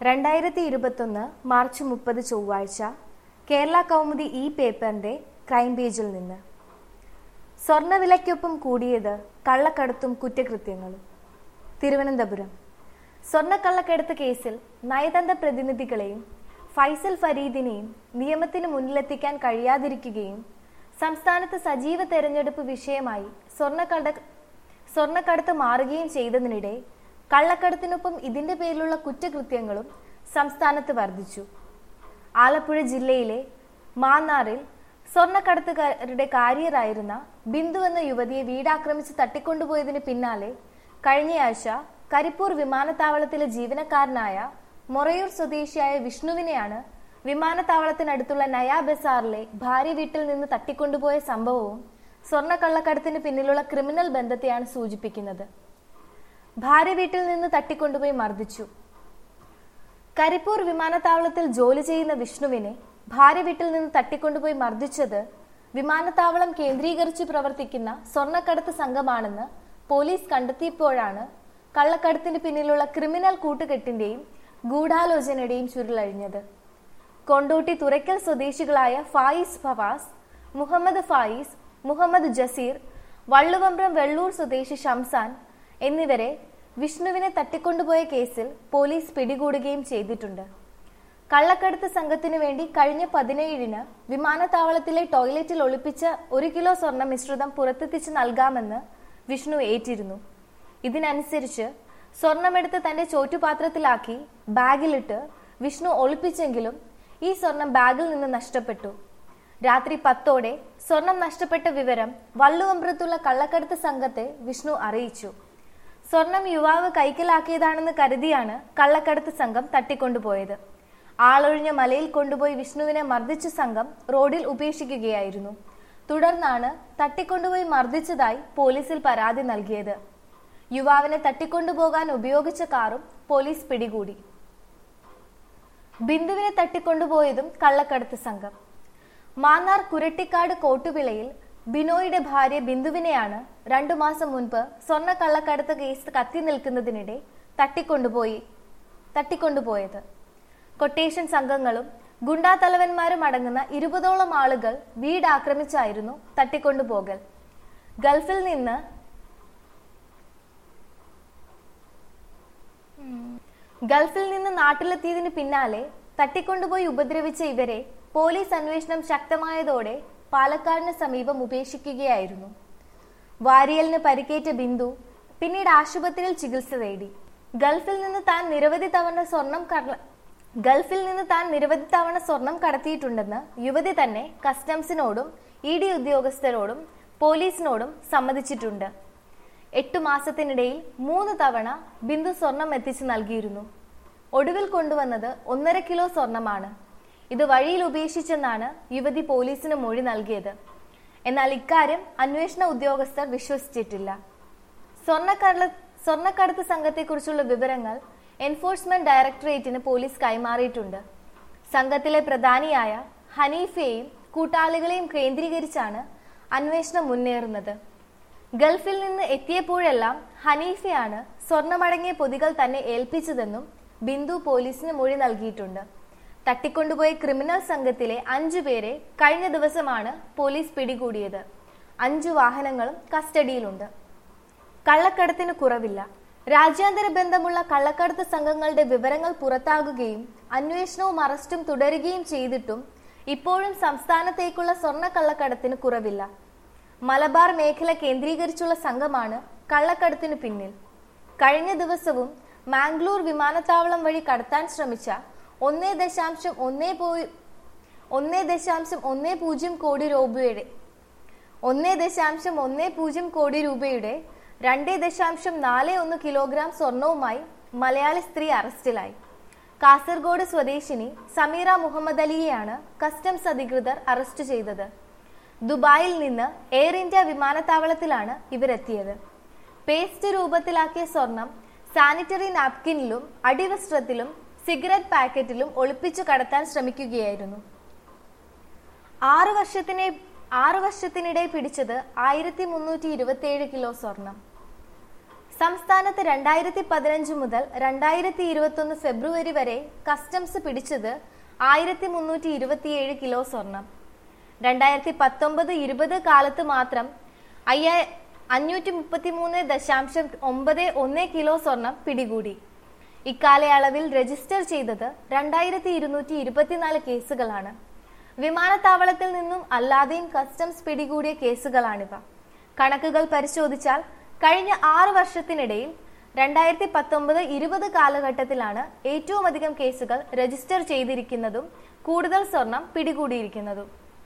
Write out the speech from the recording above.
രണ്ടായിരത്തി ഇരുപത്തൊന്ന് മാർച്ച് മുപ്പത് ചൊവ്വാഴ്ച കേരള കൗമുദി ഈ പേപ്പറിന്റെ ക്രൈം പേജിൽ നിന്ന് സ്വർണ്ണവിലയ്ക്കൊപ്പം കൂടിയത് കള്ളക്കടത്തും കുറ്റകൃത്യങ്ങളും തിരുവനന്തപുരം സ്വർണ്ണക്കള്ളക്കടത്ത് കേസിൽ നയതന്ത്ര പ്രതിനിധികളെയും ഫൈസൽ ഫരീദിനെയും നിയമത്തിന് മുന്നിലെത്തിക്കാൻ കഴിയാതിരിക്കുകയും സംസ്ഥാനത്ത് സജീവ തെരഞ്ഞെടുപ്പ് വിഷയമായി സ്വർണ്ണക്കട സ്വർണ്ണക്കടത്ത് മാറുകയും ചെയ്തതിനിടെ കള്ളക്കടത്തിനൊപ്പം ഇതിന്റെ പേരിലുള്ള കുറ്റകൃത്യങ്ങളും സംസ്ഥാനത്ത് വർദ്ധിച്ചു ആലപ്പുഴ ജില്ലയിലെ മാന്നാറിൽ സ്വർണ്ണക്കടത്തുകാരുടെ കാരിയറായിരുന്ന ബിന്ദു എന്ന യുവതിയെ വീടാക്രമിച്ച് തട്ടിക്കൊണ്ടുപോയതിന് പിന്നാലെ കഴിഞ്ഞയാഴ്ച കരിപ്പൂർ വിമാനത്താവളത്തിലെ ജീവനക്കാരനായ മൊറയൂർ സ്വദേശിയായ വിഷ്ണുവിനെയാണ് വിമാനത്താവളത്തിനടുത്തുള്ള നയാ ബസാറിലെ ഭാര്യ വീട്ടിൽ നിന്ന് തട്ടിക്കൊണ്ടുപോയ സംഭവവും സ്വർണ്ണക്കള്ളക്കടത്തിന് പിന്നിലുള്ള ക്രിമിനൽ ബന്ധത്തെയാണ് സൂചിപ്പിക്കുന്നത് ഭാര്യ വീട്ടിൽ നിന്ന് തട്ടിക്കൊണ്ടുപോയി മർദ്ദിച്ചു കരിപ്പൂർ വിമാനത്താവളത്തിൽ ജോലി ചെയ്യുന്ന വിഷ്ണുവിനെ ഭാര്യ വീട്ടിൽ നിന്ന് തട്ടിക്കൊണ്ടുപോയി മർദ്ദിച്ചത് വിമാനത്താവളം കേന്ദ്രീകരിച്ച് പ്രവർത്തിക്കുന്ന സ്വർണ്ണക്കടത്ത് സംഘമാണെന്ന് പോലീസ് കണ്ടെത്തിയപ്പോഴാണ് കള്ളക്കടത്തിന് പിന്നിലുള്ള ക്രിമിനൽ കൂട്ടുകെട്ടിന്റെയും ഗൂഢാലോചനയുടെയും ചുരുളഴിഞ്ഞത് കൊണ്ടോട്ടി തുറയ്ക്കൽ സ്വദേശികളായ ഫായിസ് ഫവാസ് മുഹമ്മദ് ഫായിസ് മുഹമ്മദ് ജസീർ വള്ളുവമ്പ്രം വെള്ളൂർ സ്വദേശി ഷംസാൻ എന്നിവരെ വിഷ്ണുവിനെ തട്ടിക്കൊണ്ടുപോയ കേസിൽ പോലീസ് പിടികൂടുകയും ചെയ്തിട്ടുണ്ട് കള്ളക്കടത്ത് സംഘത്തിനു വേണ്ടി കഴിഞ്ഞ പതിനേഴിന് വിമാനത്താവളത്തിലെ ടോയ്ലറ്റിൽ ഒളിപ്പിച്ച ഒരു കിലോ സ്വർണ്ണ മിശ്രിതം പുറത്തെത്തിച്ച് നൽകാമെന്ന് വിഷ്ണു ഏറ്റിരുന്നു ഇതിനനുസരിച്ച് സ്വർണമെടുത്ത് തന്റെ ചോറ്റുപാത്രത്തിലാക്കി ബാഗിലിട്ട് വിഷ്ണു ഒളിപ്പിച്ചെങ്കിലും ഈ സ്വർണം ബാഗിൽ നിന്ന് നഷ്ടപ്പെട്ടു രാത്രി പത്തോടെ സ്വർണം നഷ്ടപ്പെട്ട വിവരം വള്ളുവമ്പ്രത്തുള്ള കള്ളക്കടത്ത് സംഘത്തെ വിഷ്ണു അറിയിച്ചു സ്വർണം യുവാവ് കൈക്കലാക്കിയതാണെന്ന് കരുതിയാണ് കള്ളക്കടത്ത് സംഘം തട്ടിക്കൊണ്ടുപോയത് ആളൊഴിഞ്ഞ മലയിൽ കൊണ്ടുപോയി വിഷ്ണുവിനെ മർദ്ദിച്ച സംഘം റോഡിൽ ഉപേക്ഷിക്കുകയായിരുന്നു തുടർന്നാണ് തട്ടിക്കൊണ്ടുപോയി മർദ്ദിച്ചതായി പോലീസിൽ പരാതി നൽകിയത് യുവാവിനെ തട്ടിക്കൊണ്ടുപോകാൻ ഉപയോഗിച്ച കാറും പോലീസ് പിടികൂടി ബിന്ദുവിനെ തട്ടിക്കൊണ്ടുപോയതും കള്ളക്കടത്ത് സംഘം മാന്നാർ കുരട്ടിക്കാട് കോട്ടുവിളയിൽ ബിനോയുടെ ഭാര്യ ബിന്ദുവിനെയാണ് രണ്ടു മാസം മുൻപ് സ്വർണ്ണ കള്ളക്കടത്ത് കേസ് കത്തി നിൽക്കുന്നതിനിടെ തട്ടിക്കൊണ്ടുപോയി തട്ടിക്കൊണ്ടുപോയത് കൊട്ടേഷൻ സംഘങ്ങളും ഗുണ്ടാ തലവന്മാരും അടങ്ങുന്ന ഇരുപതോളം ആളുകൾ വീട് ആക്രമിച്ചായിരുന്നു തട്ടിക്കൊണ്ടുപോകൽ ഗൾഫിൽ നിന്ന് ഗൾഫിൽ നിന്ന് നാട്ടിലെത്തിയതിന് പിന്നാലെ തട്ടിക്കൊണ്ടുപോയി ഉപദ്രവിച്ച ഇവരെ പോലീസ് അന്വേഷണം ശക്തമായതോടെ പാലക്കാടിന് സമീപം ഉപേക്ഷിക്കുകയായിരുന്നു വാരിയലിന് പരിക്കേറ്റ ബിന്ദു പിന്നീട് ആശുപത്രിയിൽ ചികിത്സ തേടി ഗൾഫിൽ നിന്ന് താൻ നിരവധി തവണ സ്വർണം കട ഗൾഫിൽ നിന്ന് താൻ നിരവധി തവണ സ്വർണം കടത്തിയിട്ടുണ്ടെന്ന് യുവതി തന്നെ കസ്റ്റംസിനോടും ഇ ഡി ഉദ്യോഗസ്ഥരോടും പോലീസിനോടും സമ്മതിച്ചിട്ടുണ്ട് എട്ടു മാസത്തിനിടയിൽ മൂന്ന് തവണ ബിന്ദു സ്വർണം എത്തിച്ചു നൽകിയിരുന്നു ഒടുവിൽ കൊണ്ടുവന്നത് ഒന്നര കിലോ സ്വർണമാണ് ഇത് വഴിയിൽ ഉപേക്ഷിച്ചെന്നാണ് യുവതി പോലീസിന് മൊഴി നൽകിയത് എന്നാൽ ഇക്കാര്യം അന്വേഷണ ഉദ്യോഗസ്ഥർ വിശ്വസിച്ചിട്ടില്ല സ്വർണ്ണക്കട സ്വർണ്ണക്കടത്ത് സംഘത്തെക്കുറിച്ചുള്ള വിവരങ്ങൾ എൻഫോഴ്സ്മെന്റ് ഡയറക്ടറേറ്റിന് പോലീസ് കൈമാറിയിട്ടുണ്ട് സംഘത്തിലെ പ്രധാനിയായ ഹനീഫയെയും കൂട്ടാളികളെയും കേന്ദ്രീകരിച്ചാണ് അന്വേഷണം മുന്നേറുന്നത് ഗൾഫിൽ നിന്ന് എത്തിയപ്പോഴെല്ലാം ഹനീഫയാണ് സ്വർണമടങ്ങിയ പൊതികൾ തന്നെ ഏൽപ്പിച്ചതെന്നും ബിന്ദു പോലീസിന് മൊഴി നൽകിയിട്ടുണ്ട് തട്ടിക്കൊണ്ടുപോയ ക്രിമിനൽ സംഘത്തിലെ അഞ്ചു പേരെ കഴിഞ്ഞ ദിവസമാണ് പോലീസ് പിടികൂടിയത് അഞ്ചു വാഹനങ്ങളും കസ്റ്റഡിയിലുണ്ട് കള്ളക്കടത്തിന് കുറവില്ല രാജ്യാന്തര ബന്ധമുള്ള കള്ളക്കടത്ത് സംഘങ്ങളുടെ വിവരങ്ങൾ പുറത്താകുകയും അന്വേഷണവും അറസ്റ്റും തുടരുകയും ചെയ്തിട്ടും ഇപ്പോഴും സംസ്ഥാനത്തേക്കുള്ള സ്വർണ്ണ കള്ളക്കടത്തിന് കുറവില്ല മലബാർ മേഖല കേന്ദ്രീകരിച്ചുള്ള സംഘമാണ് കള്ളക്കടത്തിന് പിന്നിൽ കഴിഞ്ഞ ദിവസവും മാംഗ്ലൂർ വിമാനത്താവളം വഴി കടത്താൻ ശ്രമിച്ച ഒന്നേ ദശാംശം ഒന്നേ പോയി ഒന്നേ ദശാംശം ഒന്നേ പൂജ്യം കോടി രൂപയുടെ ഒന്നേ ദശാംശം ഒന്നേ പൂജ്യം കോടി രൂപയുടെ രണ്ടേ ദശാംശം നാല് ഒന്ന് കിലോഗ്രാം സ്വർണവുമായി മലയാളി സ്ത്രീ അറസ്റ്റിലായി കാസർഗോഡ് സ്വദേശിനി സമീറ മുഹമ്മദ് അലിയെയാണ് കസ്റ്റംസ് അധികൃതർ അറസ്റ്റ് ചെയ്തത് ദുബായിൽ നിന്ന് എയർ ഇന്ത്യ വിമാനത്താവളത്തിലാണ് ഇവരെത്തിയത് പേസ്റ്റ് രൂപത്തിലാക്കിയ സ്വർണം സാനിറ്ററി നാപ്കിനിലും അടിവസ്ത്രത്തിലും സിഗരറ്റ് പാക്കറ്റിലും ഒളിപ്പിച്ചു കടത്താൻ ശ്രമിക്കുകയായിരുന്നു ആറ് വർഷത്തിനെ ആറ് വർഷത്തിനിടെ പിടിച്ചത് ആയിരത്തി മുന്നൂറ്റി ഇരുപത്തി ഏഴ് കിലോ സ്വർണം സംസ്ഥാനത്ത് രണ്ടായിരത്തി പതിനഞ്ച് മുതൽ രണ്ടായിരത്തി ഇരുപത്തൊന്ന് ഫെബ്രുവരി വരെ കസ്റ്റംസ് പിടിച്ചത് ആയിരത്തി മുന്നൂറ്റി ഇരുപത്തിയേഴ് കിലോ സ്വർണം രണ്ടായിരത്തി പത്തൊമ്പത് ഇരുപത് കാലത്ത് മാത്രം അയ്യാ അഞ്ഞൂറ്റി മുപ്പത്തി മൂന്ന് ദശാംശം ഒമ്പത് ഒന്ന് കിലോ സ്വർണം പിടികൂടി ഇക്കാലയളവിൽ രജിസ്റ്റർ ചെയ്തത് രണ്ടായിരത്തി ഇരുന്നൂറ്റി ഇരുപത്തിനാല് കേസുകളാണ് വിമാനത്താവളത്തിൽ നിന്നും അല്ലാതെയും കസ്റ്റംസ് പിടികൂടിയ കേസുകളാണിവ കണക്കുകൾ പരിശോധിച്ചാൽ കഴിഞ്ഞ ആറ് വർഷത്തിനിടയിൽ രണ്ടായിരത്തി പത്തൊമ്പത് ഇരുപത് കാലഘട്ടത്തിലാണ് ഏറ്റവും അധികം കേസുകൾ രജിസ്റ്റർ ചെയ്തിരിക്കുന്നതും കൂടുതൽ സ്വർണം പിടികൂടിയിരിക്കുന്നതും